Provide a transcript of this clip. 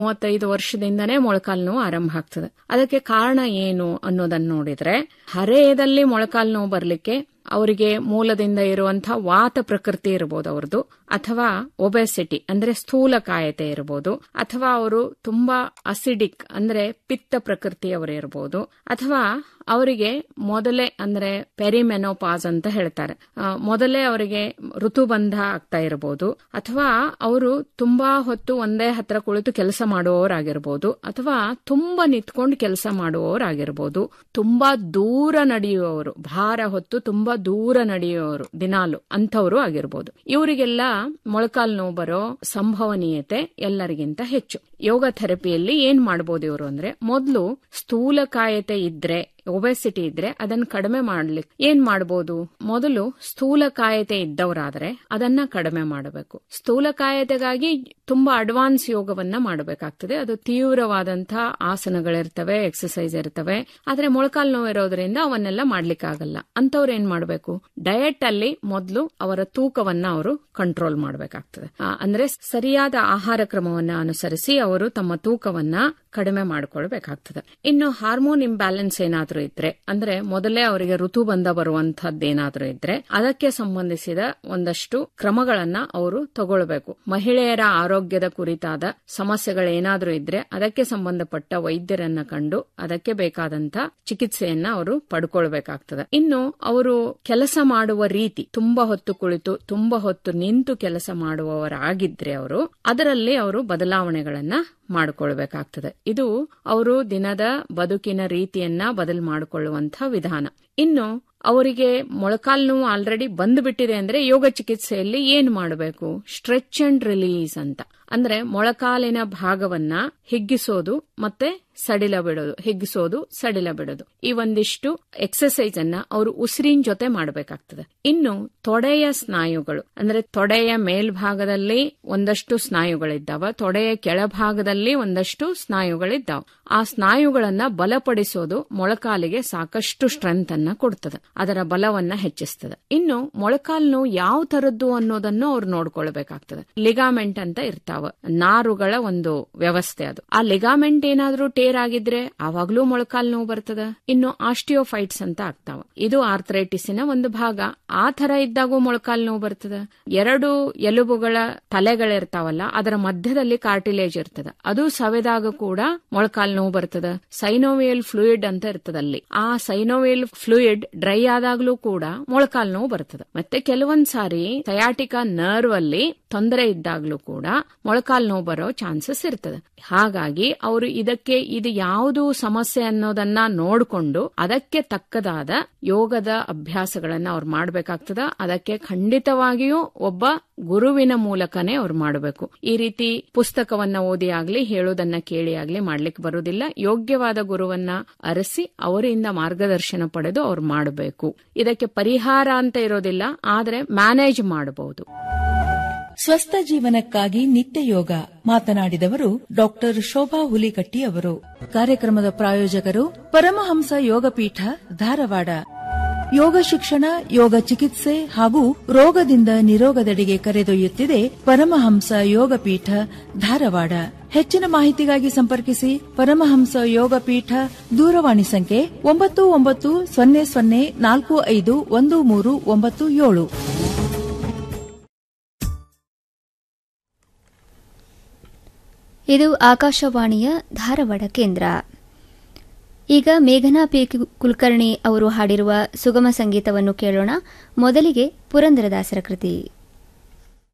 ಮೂವತ್ತೈದು ವರ್ಷದಿಂದನೇ ಮೊಳಕಾಲು ನೋವು ಆರಂಭ ಆಗ್ತದೆ ಅದಕ್ಕೆ ಕಾರಣ ಏನು ಅನ್ನೋದನ್ನ ನೋಡಿದ್ರೆ ಹರೆಯದಲ್ಲಿ ಮೊಳಕಾಲು ನೋವು ಬರ್ಲಿಕ್ಕೆ ಅವರಿಗೆ ಮೂಲದಿಂದ ಇರುವಂತಹ ವಾತ ಪ್ರಕೃತಿ ಇರಬಹುದು ಅವ್ರದ್ದು ಅಥವಾ ಒಬೆಸಿಟಿ ಅಂದ್ರೆ ಸ್ಥೂಲಕಾಯತೆ ಇರಬಹುದು ಅಥವಾ ಅವರು ತುಂಬಾ ಅಸಿಡಿಕ್ ಅಂದ್ರೆ ಪಿತ್ತ ಪ್ರಕೃತಿಯವರು ಇರಬಹುದು ಅಥವಾ ಅವರಿಗೆ ಮೊದಲೇ ಅಂದ್ರೆ ಪೆರಿಮೆನೋಪಾಸ್ ಅಂತ ಹೇಳ್ತಾರೆ ಆ, ಮೊದಲೇ ಅವರಿಗೆ ಋತುಬಂಧ ಆಗ್ತಾ ಇರಬಹುದು ಅಥವಾ ಅವರು ತುಂಬಾ ಹೊತ್ತು ಒಂದೇ ಹತ್ರ ಕುಳಿತು ಕೆಲಸ ಮಾಡುವವರಾಗಿರ್ಬೋದು ಅಥವಾ ತುಂಬಾ ನಿಂತ್ಕೊಂಡು ಕೆಲಸ ಮಾಡುವವರಾಗಿರ್ಬೋದು ತುಂಬಾ ದೂರ ನಡೆಯುವವರು ಭಾರ ಹೊತ್ತು ತುಂಬಾ ದೂರ ನಡೆಯುವವರು ದಿನಾಲು ಅಂಥವರು ಆಗಿರ್ಬೋದು ಇವರಿಗೆಲ್ಲ ಮೊಳಕಾಲು ನೋವು ಬರೋ ಸಂಭವನೀಯತೆ ಎಲ್ಲರಿಗಿಂತ ಹೆಚ್ಚು ಯೋಗ ಥೆರಪಿಯಲ್ಲಿ ಏನ್ ಮಾಡಬಹುದು ಇವರು ಅಂದ್ರೆ ಮೊದಲು ಸ್ಥೂಲಕಾಯತೆ ಇದ್ರೆ ಒಬೆಸಿಟಿ ಇದ್ರೆ ಅದನ್ನ ಕಡಿಮೆ ಮಾಡ್ಲಿಕ್ಕೆ ಏನ್ ಮಾಡಬಹುದು ಮೊದಲು ಸ್ಥೂಲಕಾಯತೆ ಇದ್ದವರಾದ್ರೆ ಅದನ್ನ ಕಡಿಮೆ ಮಾಡಬೇಕು ಸ್ಥೂಲಕಾಯತೆಗಾಗಿ ತುಂಬಾ ಅಡ್ವಾನ್ಸ್ ಯೋಗವನ್ನ ಮಾಡಬೇಕಾಗ್ತದೆ ಅದು ತೀವ್ರವಾದಂತಹ ಆಸನಗಳಿರ್ತವೆ ಎಕ್ಸಸೈಸ್ ಇರ್ತವೆ ಆದ್ರೆ ಮೊಳಕಾಲು ನೋವು ಇರೋದ್ರಿಂದ ಅವನ್ನೆಲ್ಲ ಮಾಡ್ಲಿಕ್ಕಾಗಲ್ಲ ಅಂತವ್ರು ಏನ್ ಮಾಡಬೇಕು ಡಯಟ್ ಅಲ್ಲಿ ಮೊದಲು ಅವರ ತೂಕವನ್ನ ಅವರು ಕಂಟ್ರೋಲ್ ಮಾಡಬೇಕಾಗ್ತದೆ ಅಂದ್ರೆ ಸರಿಯಾದ ಆಹಾರ ಕ್ರಮವನ್ನ ಅನುಸರಿಸಿ ಅವರು ತಮ್ಮ ತೂಕವನ್ನ ಕಡಿಮೆ ಮಾಡಿಕೊಳ್ಬೇಕಾಗ್ತದೆ ಇನ್ನು ಹಾರ್ಮೋನ್ ಇಂಬ್ಯಾಲೆನ್ಸ್ ಏನಾದ್ರೂ ಇದ್ರೆ ಅಂದ್ರೆ ಮೊದಲೇ ಅವರಿಗೆ ಋತುಬಂಧ ಬರುವಂತಹದ್ದೇನಾದ್ರೂ ಇದ್ರೆ ಅದಕ್ಕೆ ಸಂಬಂಧಿಸಿದ ಒಂದಷ್ಟು ಕ್ರಮಗಳನ್ನ ಅವರು ತಗೊಳ್ಬೇಕು ಮಹಿಳೆಯರ ಆರೋಗ್ಯದ ಕುರಿತಾದ ಸಮಸ್ಯೆಗಳೇನಾದ್ರೂ ಇದ್ರೆ ಅದಕ್ಕೆ ಸಂಬಂಧಪಟ್ಟ ವೈದ್ಯರನ್ನ ಕಂಡು ಅದಕ್ಕೆ ಬೇಕಾದಂತ ಚಿಕಿತ್ಸೆಯನ್ನ ಅವರು ಪಡ್ಕೊಳ್ಬೇಕಾಗ್ತದೆ ಇನ್ನು ಅವರು ಕೆಲಸ ಮಾಡುವ ರೀತಿ ತುಂಬಾ ಹೊತ್ತು ಕುಳಿತು ತುಂಬಾ ಹೊತ್ತು ನಿಂತು ಕೆಲಸ ಮಾಡುವವರಾಗಿದ್ರೆ ಅವರು ಅದರಲ್ಲಿ ಅವರು ಬದಲಾವಣೆಗಳನ್ನ ಮಾಡಿಕೊಳ್ಬೇಕಾಗ್ತದೆ ಇದು ಅವರು ದಿನದ ಬದುಕಿನ ರೀತಿಯನ್ನ ಬದಲು ಮಾಡಿಕೊಳ್ಳುವಂತಹ ವಿಧಾನ ಇನ್ನು ಅವರಿಗೆ ಮೊಳಕಾಲು ನೋವು ಆಲ್ರೆಡಿ ಬಂದ್ಬಿಟ್ಟಿದೆ ಅಂದ್ರೆ ಯೋಗ ಚಿಕಿತ್ಸೆಯಲ್ಲಿ ಏನ್ ಮಾಡಬೇಕು ಸ್ಟ್ರೆಚ್ ಅಂಡ್ ರಿಲೀಸ್ ಅಂತ ಅಂದ್ರೆ ಮೊಳಕಾಲಿನ ಭಾಗವನ್ನ ಹಿಗ್ಗಿಸೋದು ಮತ್ತೆ ಸಡಿಲ ಬಿಡೋದು ಹಿಗ್ಗಿಸೋದು ಸಡಿಲ ಬಿಡೋದು ಈ ಒಂದಿಷ್ಟು ಎಕ್ಸಸೈಸ್ ಅನ್ನ ಅವರು ಉಸಿರಿನ ಜೊತೆ ಮಾಡಬೇಕಾಗ್ತದೆ ಇನ್ನು ತೊಡೆಯ ಸ್ನಾಯುಗಳು ಅಂದ್ರೆ ತೊಡೆಯ ಮೇಲ್ಭಾಗದಲ್ಲಿ ಒಂದಷ್ಟು ಸ್ನಾಯುಗಳಿದ್ದಾವ ತೊಡೆಯ ಕೆಳಭಾಗದಲ್ಲಿ ಒಂದಷ್ಟು ಸ್ನಾಯುಗಳಿದ್ದಾವ ಆ ಸ್ನಾಯುಗಳನ್ನ ಬಲಪಡಿಸೋದು ಮೊಳಕಾಲಿಗೆ ಸಾಕಷ್ಟು ಸ್ಟ್ರೆಂತ್ ಅನ್ನ ಕೊಡ್ತದೆ ಅದರ ಬಲವನ್ನ ಹೆಚ್ಚಿಸ್ತದೆ ಇನ್ನು ಮೊಳಕಾಲು ನೋವು ಯಾವ ತರದ್ದು ಅನ್ನೋದನ್ನು ಅವ್ರು ನೋಡ್ಕೊಳ್ಬೇಕಾಗ್ತದೆ ಲಿಗಾಮೆಂಟ್ ಅಂತ ಇರ್ತಾವ ನಾರುಗಳ ಒಂದು ವ್ಯವಸ್ಥೆ ಅದು ಆ ಲಿಗಾಮೆಂಟ್ ಏನಾದ್ರೂ ಟೇರ್ ಆಗಿದ್ರೆ ಆವಾಗ್ಲೂ ಮೊಳಕಾಲು ನೋವು ಬರ್ತದ ಇನ್ನು ಆಸ್ಟಿಯೋಫೈಟ್ಸ್ ಅಂತ ಆಗ್ತಾವ ಇದು ಆರ್ಥರೈಟಿಸಿನ ಒಂದು ಭಾಗ ಆ ತರ ಇದ್ದಾಗೂ ಮೊಳಕಾಲು ನೋವು ಬರ್ತದ ಎರಡು ಎಲುಬುಗಳ ತಲೆಗಳಿರ್ತಾವಲ್ಲ ಅದರ ಮಧ್ಯದಲ್ಲಿ ಕಾರ್ಟಿಲೇಜ್ ಇರ್ತದ ಅದು ಸವೆದಾಗ ಕೂಡ ಮೊಳಕಾಲು ನೋವು ಬರ್ತದ ಸೈನೋವಿಯಲ್ ಫ್ಲೂಯಿಡ್ ಅಂತ ಇರ್ತದಲ್ಲಿ ಆ ಸೈನೋವಿಯಲ್ ಫ್ಲೂಯಿಡ್ ಡ್ರೈ ಆದಾಗ್ಲೂ ಕೂಡ ಮೊಳಕಾಲು ನೋವು ಬರ್ತದೆ ಮತ್ತೆ ಕೆಲವೊಂದ್ ಸಾರಿ ಸಯಾಟಿಕಾ ನರ್ವ್ ಅಲ್ಲಿ ತೊಂದರೆ ಇದ್ದಾಗ್ಲೂ ಕೂಡ ಮೊಳಕಾಲು ನೋವು ಬರೋ ಚಾನ್ಸಸ್ ಇರ್ತದೆ ಹಾಗಾಗಿ ಅವರು ಇದಕ್ಕೆ ಇದು ಯಾವುದು ಸಮಸ್ಯೆ ಅನ್ನೋದನ್ನ ನೋಡಿಕೊಂಡು ಅದಕ್ಕೆ ತಕ್ಕದಾದ ಯೋಗದ ಅಭ್ಯಾಸಗಳನ್ನ ಅವ್ರು ಮಾಡಬೇಕಾಗ್ತದ ಅದಕ್ಕೆ ಖಂಡಿತವಾಗಿಯೂ ಒಬ್ಬ ಗುರುವಿನ ಮೂಲಕನೇ ಅವ್ರು ಮಾಡಬೇಕು ಈ ರೀತಿ ಪುಸ್ತಕವನ್ನ ಓದಿ ಆಗ್ಲಿ ಹೇಳೋದನ್ನ ಕೇಳಿ ಆಗ್ಲಿ ಮಾಡ್ಲಿಕ್ಕೆ ಬರುವುದಿಲ್ಲ ಯೋಗ್ಯವಾದ ಗುರುವನ್ನ ಅರಸಿ ಅವರಿಂದ ಮಾರ್ಗದರ್ಶನ ಪಡೆದು ಅವ್ರು ಮಾಡಬೇಕು ಇದಕ್ಕೆ ಪರಿಹಾರ ಅಂತ ಇರೋದಿಲ್ಲ ಆದ್ರೆ ಮ್ಯಾನೇಜ್ ಮಾಡಬಹುದು ಸ್ವಸ್ಥ ಜೀವನಕ್ಕಾಗಿ ನಿತ್ಯ ಯೋಗ ಮಾತನಾಡಿದವರು ಡಾಕ್ಟರ್ ಶೋಭಾ ಹುಲಿಕಟ್ಟಿ ಅವರು ಕಾರ್ಯಕ್ರಮದ ಪ್ರಾಯೋಜಕರು ಪರಮಹಂಸ ಯೋಗಪೀಠ ಧಾರವಾಡ ಯೋಗ ಶಿಕ್ಷಣ ಯೋಗ ಚಿಕಿತ್ಸೆ ಹಾಗೂ ರೋಗದಿಂದ ನಿರೋಗದೆಡೆಗೆ ಕರೆದೊಯ್ಯುತ್ತಿದೆ ಪರಮಹಂಸ ಯೋಗಪೀಠ ಧಾರವಾಡ ಹೆಚ್ಚಿನ ಮಾಹಿತಿಗಾಗಿ ಸಂಪರ್ಕಿಸಿ ಪರಮಹಂಸ ಯೋಗಪೀಠ ದೂರವಾಣಿ ಸಂಖ್ಯೆ ಒಂಬತ್ತು ಒಂಬತ್ತು ಸೊನ್ನೆ ಸೊನ್ನೆ ನಾಲ್ಕು ಐದು ಒಂದು ಮೂರು ಒಂಬತ್ತು ಏಳು ಇದು ಆಕಾಶವಾಣಿಯ ಧಾರವಾಡ ಕೇಂದ್ರ ಈಗ ಮೇಘನಾ ಪಿ ಕುಲಕರ್ಣಿ ಅವರು ಹಾಡಿರುವ ಸುಗಮ ಸಂಗೀತವನ್ನು ಕೇಳೋಣ ಮೊದಲಿಗೆ ಪುರಂದರದಾಸರ ಕೃತಿ